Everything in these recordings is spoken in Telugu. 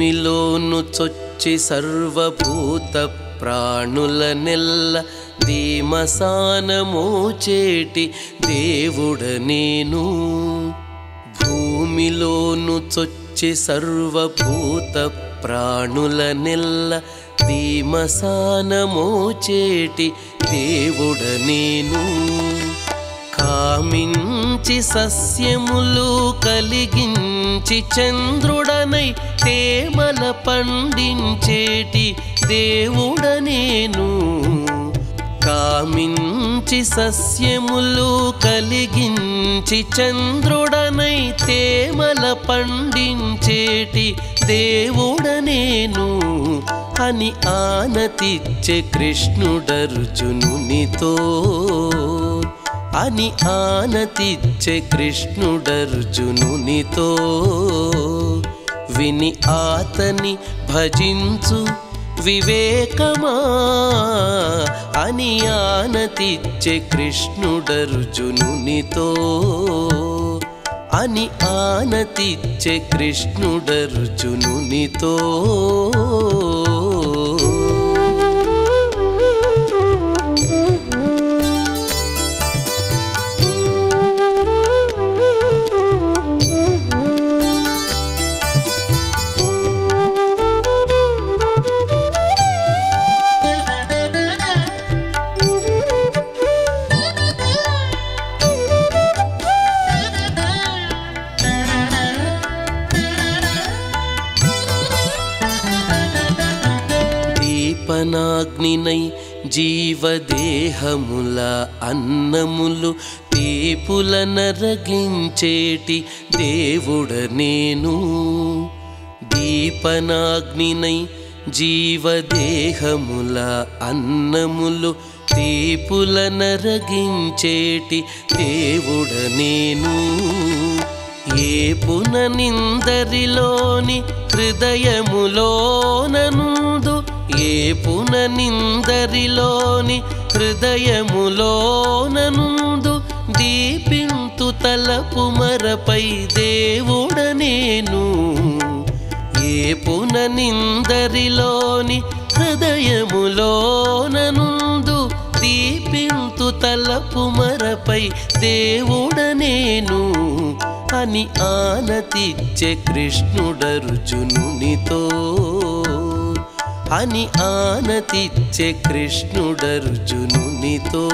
భూమిలోను చొచ్చి సర్వభూత ప్రాణుల నెల్ల ధీమసానమోచేటి దేవుడ నేను భూమిలోను చొచ్చి సర్వభూత ప్రాణుల నెల్ల ధీమసానమోచేటి దేవుడ నేను కామించి సస్యములు కలిగించి చంద్రుడనై తేమల పండించేటి దేవుడ నేను కామించి సస్యములు కలిగించి చంద్రుడనై తేమల పండించేటి దేవుడ నేను అని ఆనతిచ్చే కృష్ణుడర్జునునితో అని ఆనతిచ్చే కృష్ణుడర్జునునితో విని ఆతని భజించు వివేకమా అని ఆనతిచ్చే కృష్ణుడర్జునునితో అని ఆనతిచ్చే కృష్ణుడర్జునునితో దీపనాగ్నినై జీవదేహముల అన్నములు తీపుల నరగించేటి దేవుడ నేను దీపనాగ్నినై జీవదేహముల అన్నములు తీపుల నరగించేటి దేవుడ నేను ఏ పుననిందరిలోని హృదయములోననుందు ఏ పుననిందరిలోని హృదయములోననుందు దీపింతు తలపు మరపై దేవుడ నేను ఏ పుననిందరిలోని హృదయములోననుందు దీపింతు తలపు మరపై దేవుడ నేను అని ఆనతిచ్చే కృష్ణుడర్జునునితో అని ఆనతిచ్చే కృష్ణుడర్జునునితో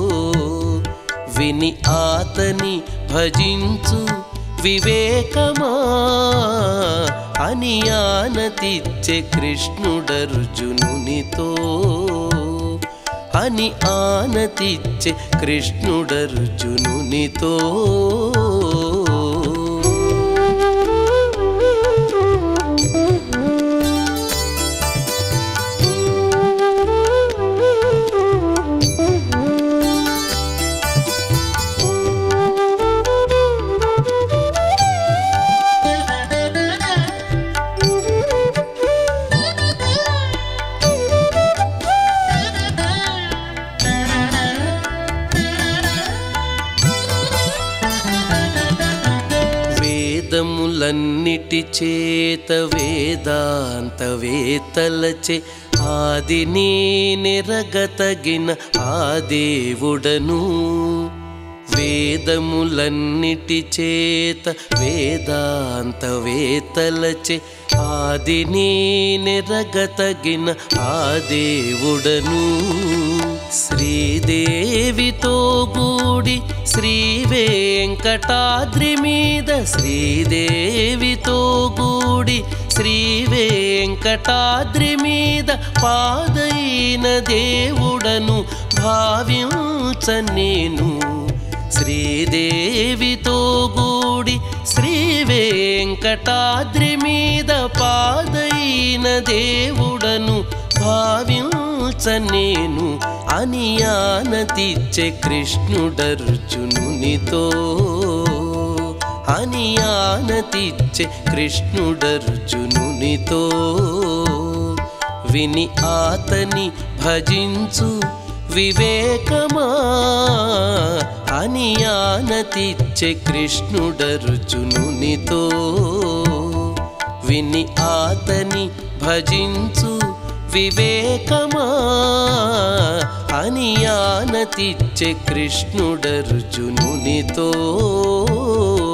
విని ఆతని భజించు వివేకమా అని ఆనతిచ్చే కృష్ణుడర్జునునితో అని ఆనతిచ్చే కృష్ణుడర్జునునితో వేదములన్నిటి చేత వేదాంత వేతలచే ఆది నీ నిరగతగిన ఆ దేవుడను వేదములన్నిటి చేత వేదాంత వేతలచే ఆది నీ నిరగతగిన ఆ దేవుడను శ్రీదేవితో గూడి శ్రీ వెంకటాద్రి మీద శ్రీదేవితో గూడి శ్రీ వెంకటాద్రి మీద పాదైన దేవుడను భావించ నేను శ్రీదేవితో గూడి శ్రీ వెంకటాద్రి మీద పాదైన దేవుడను భావించ నేను అని ఆనతిచ్చే కృష్ణుడర్జునునితో అని ఆనతిచ్చే కృష్ణుడర్జునునితో విని ఆతని భజించు వివేకమా అని ఆనతిచ్చే కృష్ణుడర్జునునితో విని ఆతని భజించు వివేకమా అని ఆనతిచ్చే కృష్ణుడర్జునునితో